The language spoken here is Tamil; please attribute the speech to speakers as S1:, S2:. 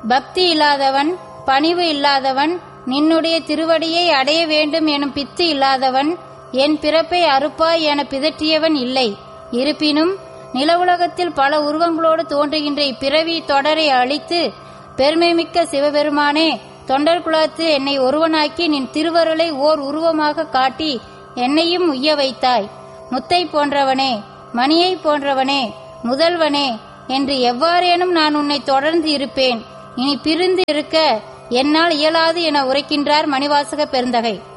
S1: பக்தி இல்லாதவன் பணிவு இல்லாதவன் நின்னுடைய திருவடியை அடைய வேண்டும் எனும் பித்து இல்லாதவன் என் பிறப்பை அறுப்பாய் என பிதற்றியவன் இல்லை இருப்பினும் நிலவுலகத்தில் பல உருவங்களோடு தோன்றுகின்ற இப்பிறவி தொடரை அழித்து பெருமைமிக்க சிவபெருமானே தொண்டர் குலத்து என்னை ஒருவனாக்கி நின் திருவருளை ஓர் உருவமாக காட்டி என்னையும் உய்ய வைத்தாய் முத்தை போன்றவனே மணியை போன்றவனே முதல்வனே என்று எவ்வாறேனும் நான் உன்னை தொடர்ந்து இருப்பேன் இனி பிரிந்து இருக்க என்னால் இயலாது என உரைக்கின்றார் மணிவாசக பெருந்தகை